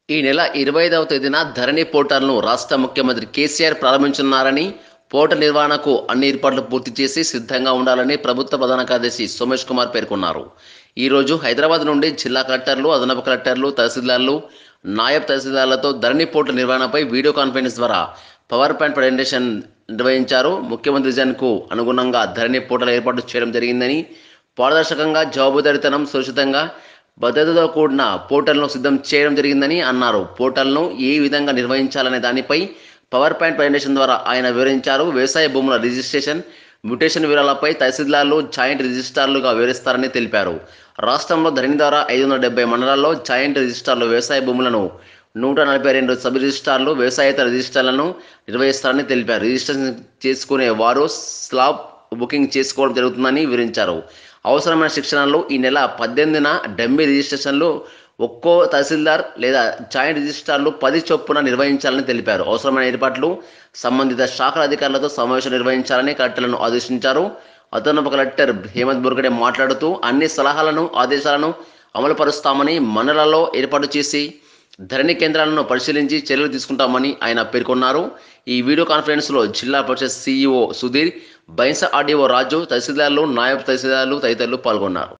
ఈ నెల ఇరవై ఐదవ తేదీన ధరణి పోర్టల్ను రాష్ట్ర ముఖ్యమంత్రి కేసీఆర్ ప్రారంభించనున్నారని పోర్టల్ నిర్వహణకు అన్ని ఏర్పాట్లు పూర్తి చేసి సిద్ధంగా ఉండాలని ప్రభుత్వ ప్రధాన కార్యదర్శి సోమేష్ కుమార్ పేర్కొన్నారు ఈరోజు హైదరాబాద్ నుండి జిల్లా కలెక్టర్లు అదనపు కలెక్టర్లు తహసీల్దార్లు నాయబ్ తహసీల్దార్లతో ధరణి పోర్టల్ నిర్వహణపై వీడియో కాన్ఫరెన్స్ ద్వారా పవర్ పాయింట్ ప్రజెంటేషన్ నిర్వహించారు ముఖ్యమంత్రి విజన్కు అనుగుణంగా ధరణి పోర్టల్ ఏర్పాటు చేయడం జరిగిందని పారదర్శకంగా జవాబుదారీతనం సురక్షితంగా భద్రతతో కూడిన పోర్టల్ను సిద్ధం చేయడం జరిగిందని అన్నారు పోర్టల్ను ఏ విధంగా నిర్వహించాలనే దానిపై పవర్ పాయింట్ ప్రజెంటేషన్ ద్వారా ఆయన వివరించారు వ్యవసాయ భూముల రిజిస్ట్రేషన్ మ్యూటేషన్ వివరాలపై తహసీల్దార్లు జాయింట్ రిజిస్ట్రార్లుగా వివరిస్తారని తెలిపారు రాష్ట్రంలో ధరణి ద్వారా ఐదు వందల డెబ్బై మండలాల్లో జాయింట్ రిజిస్ట్రార్లు వ్యవసాయ భూములను నూట నలభై రెండు సబ్ రిజిస్ట్రార్లు వ్యవసాయేతర రిజిస్ట్రార్లను నిర్వహిస్తారని తెలిపారు రిజిస్ట్రేషన్ చేసుకునే వారు స్లాబ్ బుకింగ్ చేసుకోవడం జరుగుతుందని వివరించారు అవసరమైన శిక్షణలు ఈ నెల పద్దెనిమిదిన డెంబీ రిజిస్ట్రేషన్లు ఒక్కో తహసీల్దార్ లేదా జాయింట్ రిజిస్ట్రార్లు పది చొప్పున నిర్వహించాలని తెలిపారు అవసరమైన ఏర్పాట్లు సంబంధిత శాఖల అధికారులతో సమావేశం నిర్వహించాలని కలెక్టర్లను ఆదేశించారు అదనపు కలెక్టర్ హేమంత్ బుర్గడే మాట్లాడుతూ అన్ని సలహాలను ఆదేశాలను అమలుపరుస్తామని మండలాల్లో ఏర్పాటు చేసి ధరణి కేంద్రాలను పరిశీలించి చర్యలు తీసుకుంటామని ఆయన పేర్కొన్నారు ఈ వీడియో కాన్ఫరెన్స్లో జిల్లా పరిషత్ సీఈఓ సుధీర్ బైన్స ఆర్డీఓ రాజు తహసీల్దార్లు నాయబ్ తహసీల్దార్లు తదితరులు పాల్గొన్నారు